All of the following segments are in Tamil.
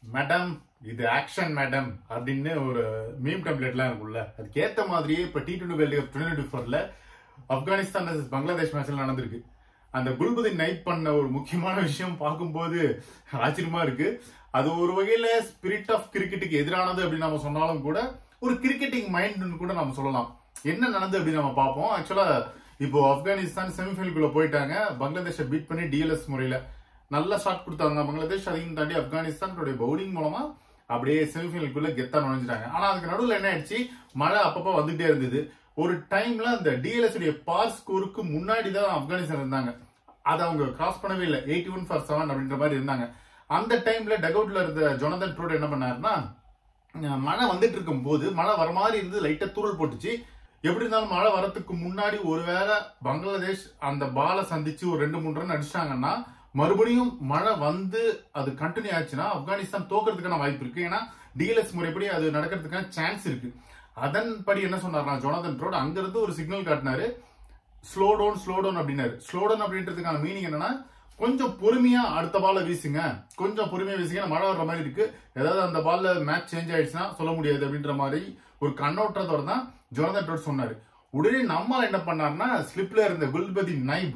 மேடம் இது ஆக்ஷன் மேடம் அப்படின்னு ஒரு மீம் டெம்ப்ளேட்லாம் இருக்குல்ல அதுக்கு ஏத்த மாதிரியே இப்ப T twenty world cup twenty ஃபோர்ல ஆப்கானிஸ்தான் versus பங்களாதேஷ் மேட்ச்ல நடந்திருக்கு அந்த குல்புதீன் நைட் பண்ண ஒரு முக்கியமான விஷயம் பார்க்கும்போது ஆச்சரியமா இருக்கு அது ஒரு வகையில ஸ்பிரிட் ஆஃப் கிரிக்கெட்டுக்கு எதிரானது அப்படின்னு நம்ம சொன்னாலும் கூட ஒரு கிரிக்கெட்டிங் மைண்ட்னு கூட நம்ம சொல்லலாம் என்ன நடந்தது அப்படின்னு நம்ம பார்ப்போம் ஆக்சுவலா இப்போ ஆப்கானிஸ்தான் செமிஃபைனலுக்குள்ள போயிட்டாங்க பங்களாதேஷை பீட் பண்ணி டிஎல்எஸ் முறையில நல்ல ஷாட் கொடுத்தாங்க பங்களாதேஷ் அதையும் தாண்டி ஆப்கானிஸ்தான் தன்னுடைய பவுலிங் மூலமா அப்படியே செமிஃபைனலுக்குள்ள கெத்தா நுழைஞ்சிட்டாங்க ஆனா அதுக்கு நடுவில் என்ன ஆயிடுச்சு மழை அப்பப்போ வந்துட்டே இருந்தது ஒரு டைம்ல அந்த டிஎல்எஸ் உடைய பார் ஸ்கோருக்கு முன்னாடி தான் ஆப்கானிஸ்தான் இருந்தாங்க அதை அவங்க கிராஸ் பண்ணவே இல்லை எயிட்டி ஒன் ஃபார் செவன் அப்படின்ற மாதிரி இருந்தாங்க அந்த டைம்ல டகவுட்ல இருந்த ஜொனதன் ட்ரோட் என்ன பண்ணாருன்னா அஹ் மழை வந்துட்டு இருக்கும் போது மழை வர மாதிரி இருந்து லைட்டா தூரல் போட்டுச்சு எப்படி இருந்தாலும் மழை வரதுக்கு முன்னாடி ஒருவேளை பங்களாதேஷ் அந்த பாலை சந்திச்சு ஒரு ரெண்டு மூணு ரன் அடிச்சாங்கன்னா மறுபடியும் மழை வந்து அது கண்டினியூ ஆச்சுன்னா ஆப்கானிஸ்தான் தோக்கிறதுக்கான வாய்ப்பு இருக்கு ஏன்னா டிஎல்எஸ் முறைப்படி அது நடக்கிறதுக்கான சான்ஸ் இருக்கு அதன்படி என்ன சொன்னார்னா ஜொனதன் ட்ரோட் அங்கிருந்து ஒரு சிக்னல் காட்டினாரு ஸ்லோ டவுன் ஸ்லோ டவுன் அப்படின்னாரு ஸ்லோ டவுன் அப்படின்றதுக்கான மீனிங் என்னன்னா கொஞ்சம் பொறுமையா அடுத்த பால்ல வீசுங்க கொஞ்சம் பொறுமையா வீசுங்க மழை வர்ற மாதிரி இருக்கு ஏதாவது அந்த பால்ல மேட்ச் சேஞ்ச் ஆயிடுச்சுன்னா சொல்ல முடியாது அப்படின்ற மாதிரி ஒரு கண்ணோட்டத்தோட தான் ஜொனதன் ட்ரோட் சொன்னாரு உடனே நம்மால் என்ன பண்ணாருன்னா ஸ்லிப்ல இருந்த குல்பதி நைப்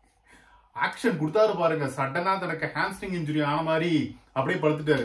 ஆக்ஷன் கொடுத்தாரு பாருங்க சடனா தனக்கு ஹாம்ஸ்ட்ரிங் இன்ஜுரி ஆன மாதிரி அப்படியே படுத்துட்டாரு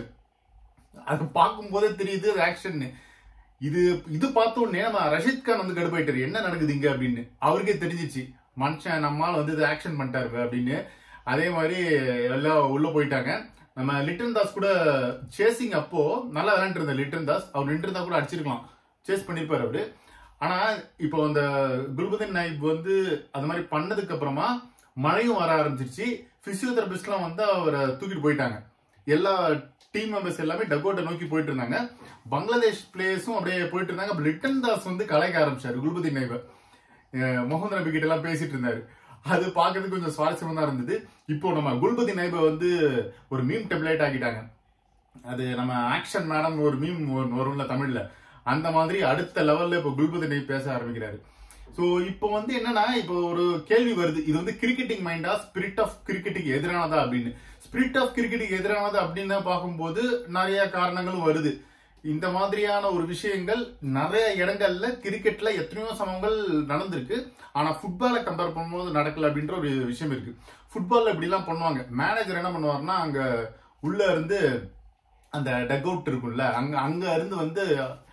அது பார்க்கும் போதே தெரியுது ஆக்ஷன் இது இது பார்த்த உடனே நம்ம ரஷித் கான் வந்து கடுப்பாயிட்டாரு என்ன நடக்குது இங்க அப்படின்னு அவருக்கே தெரிஞ்சிச்சு மனுஷன் நம்மால் வந்து இது ஆக்ஷன் பண்ணிட்டாரு அப்படின்னு அதே மாதிரி எல்லாம் உள்ள போயிட்டாங்க நம்ம லிட்டன் தாஸ் கூட சேசிங் அப்போ நல்லா விளையாண்டு இருந்த லிட்டன் தாஸ் அவர் நின்று இருந்தா கூட அடிச்சிருக்கலாம் சேஸ் பண்ணிருப்பாரு அவரு ஆனா இப்போ அந்த குல்புதீன் நாயிப் வந்து அது மாதிரி பண்ணதுக்கு அப்புறமா மழையும் வர ஆரம்பிச்சிருச்சு பிசியோதெரபிஸ்ட்லாம் வந்து அவரை தூக்கிட்டு போயிட்டாங்க எல்லா டீம் மெம்பர்ஸ் எல்லாமே டக்கோட்டை நோக்கி போயிட்டு இருந்தாங்க பங்களாதேஷ் பிளேயர்ஸும் அப்படியே போயிட்டு இருந்தாங்க அப்ப லிட்டன் தாஸ் வந்து கலைக்க ஆரம்பிச்சாரு குல்புதீன் நாயிப முகமது நபி கிட்ட எல்லாம் பேசிட்டு இருந்தாரு அது பார்க்கறதுக்கு கொஞ்சம் சுவாரஸ்யமா தான் இருந்தது இப்போ நம்ம குல்புதீன் நைப வந்து ஒரு மீம் டெம்ப்ளேட் ஆக்கிட்டாங்க அது நம்ம ஆக்ஷன் மேடம் ஒரு மீம் வரும்ல தமிழ்ல அந்த மாதிரி அடுத்த லெவல்ல இப்போ குல்புதீன் நைப் பேச ஆரம்பிக்கிறாரு சோ இப்போ வந்து என்னன்னா இப்போ ஒரு கேள்வி வருது இது வந்து கிரிக்கெட்டிங் மைண்டா ஸ்பிரிட் ஆஃப் கிரிக்கெட்டுக்கு எதிரானதா அப்படின்னு ஸ்பிரிட் ஆஃப் கிரிக்கெட்டுக்கு எதிரானது அப்படின்னு பார்க்கும்போது நிறைய காரணங்களும் வருது இந்த மாதிரியான ஒரு விஷயங்கள் நிறைய இடங்கள்ல கிரிக்கெட்ல எத்தனையோ சமங்கள் நடந்திருக்கு ஆனா ஃபுட்பாலை கம்பேர் பண்ணும்போது நடக்கல அப்படின்ற ஒரு விஷயம் இருக்கு ஃபுட்பால்ல இப்படி எல்லாம் பண்ணுவாங்க மேனேஜர் என்ன பண்ணுவாருன்னா அங்க உள்ள இருந்து அந்த டக் அவுட் இருக்கும்ல அங்க அங்க இருந்து வந்து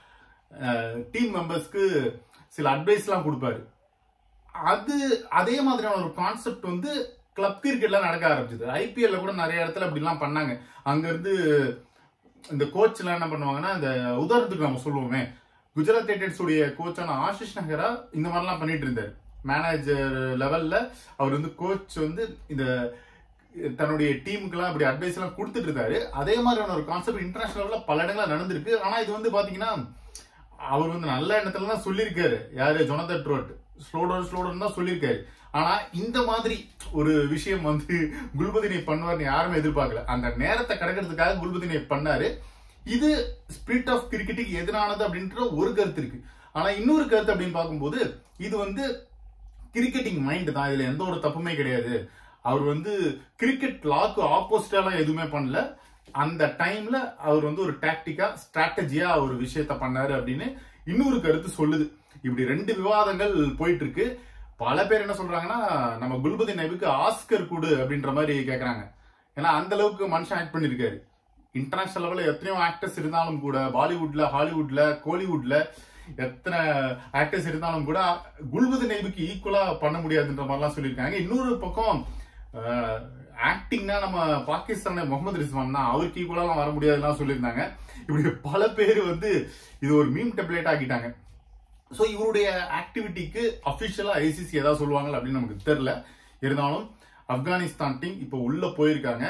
டீம் மெம்பர்ஸ்க்கு சில அட்வைஸ்லாம் கொடுப்பாரு அது அதே மாதிரியான ஒரு கான்செப்ட் வந்து கிளப் கிரிக்கெட்ல நடக்க ஆரம்பிச்சது ஐபிஎல்ல கூட நிறைய இடத்துல அப்படிலாம் பண்ணாங்க அங்க இருந்து இந்த கோச் எல்லாம் என்ன பண்ணுவாங்கன்னா இந்த உதாரணத்துக்கு நம்ம சொல்லுவோமே குஜராத் டைட்டன்ஸ் உடைய கோச்சான ஆஷிஷ் நகரா இந்த மாதிரிலாம் பண்ணிட்டு இருந்தாரு மேனேஜர் லெவல்ல அவர் வந்து கோச் வந்து இந்த தன்னுடைய டீமுக்கெல்லாம் இப்படி அட்வைஸ் எல்லாம் கொடுத்துட்டு இருந்தாரு அதே மாதிரியான ஒரு கான்செப்ட் இன்டர்நேஷனல் லெவல்ல பல இடங்கள்ல நடந்திருக்கு ஆனா இது வந்து பாத்தீங்கன்னா அவர் வந்து நல்ல எண்ணத்துல தான் சொல்லியிருக்காரு யாரு Jonathan Trott slow down slow down தான் சொல்லியிருக்காரு ஆனா இந்த மாதிரி ஒரு விஷயம் வந்து குல்பதினை பண்ணுவார்னு யாருமே எதிர்பார்க்கல அந்த நேரத்தை கடக்கிறதுக்காக குல்பதினை பண்ணாரு இது ஸ்பிரிட் ஆஃப் கிரிக்கெட்டுக்கு எதிரானது அப்படின்ற ஒரு கருத்து இருக்கு ஆனா இன்னொரு கருத்து அப்படின்னு பார்க்கும்போது இது வந்து கிரிக்கெட்டிங் மைண்ட் தான் இதுல எந்த ஒரு தப்புமே கிடையாது அவர் வந்து கிரிக்கெட் லாக்கு ஆப்போசிட்டாலாம் எதுவுமே பண்ணல அந்த டைம்ல அவர் வந்து ஒரு டாக்டிக்கா ஸ்ட்ராட்டஜியா ஒரு விஷயத்த பண்ணாரு அப்படின்னு இன்னொரு கருத்து சொல்லுது இப்படி ரெண்டு விவாதங்கள் போயிட்டு இருக்கு பல பேர் என்ன சொல்றாங்கன்னா நம்ம குல்பதி நபிக்கு ஆஸ்கர் கொடு அப்படின்ற மாதிரி கேக்குறாங்க ஏன்னா அந்த அளவுக்கு மனுஷன் ஆக்ட் பண்ணிருக்காரு இன்டர்நேஷனல் லெவல்ல எத்தனையோ ஆக்டர்ஸ் இருந்தாலும் கூட பாலிவுட்ல ஹாலிவுட்ல கோலிவுட்ல எத்தனை ஆக்டர்ஸ் இருந்தாலும் கூட குல்பதி நைபுக்கு ஈக்குவலா பண்ண முடியாதுன்ற மாதிரிலாம் சொல்லியிருக்காங்க இன்னொரு பக்கம் ஆக்டிங்னா நம்ம பாகிஸ்தான முகமது ரிஸ்வான் தான் அவருக்கு ஈக்குவலாலாம் வர முடியாதுலாம் சொல்லியிருந்தாங்க இப்படி பல பேர் வந்து இது ஒரு மீம் டெம்ப்ளேட் ஆக்கிட்டாங்க ஸோ இவருடைய ஆக்டிவிட்டிக்கு அஃபிஷியலா ஐசிசி ஏதாவது சொல்லுவாங்க அப்படின்னு நமக்கு தெரியல இருந்தாலும் ஆப்கானிஸ்தான் டீம் இப்போ உள்ள போயிருக்காங்க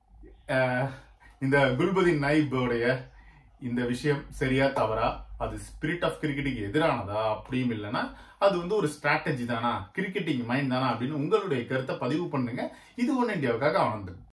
இந்த குல்பதின் நைபோடைய இந்த விஷயம் சரியா தவறா அது ஸ்பிரிட் ஆஃப் கிரிக்கெட்டுக்கு எதிரானதா அப்படியும் இல்லைன்னா அது வந்து ஒரு ஸ்ட்ராட்டஜி தானா கிரிக்கெட்டிங் மைண்ட் தானா அப்படின்னு உங்களுடைய கருத்தை பதிவு பண்ணுங்க இது ஒன் இந்தியாவுக்காக ஆனந்தன்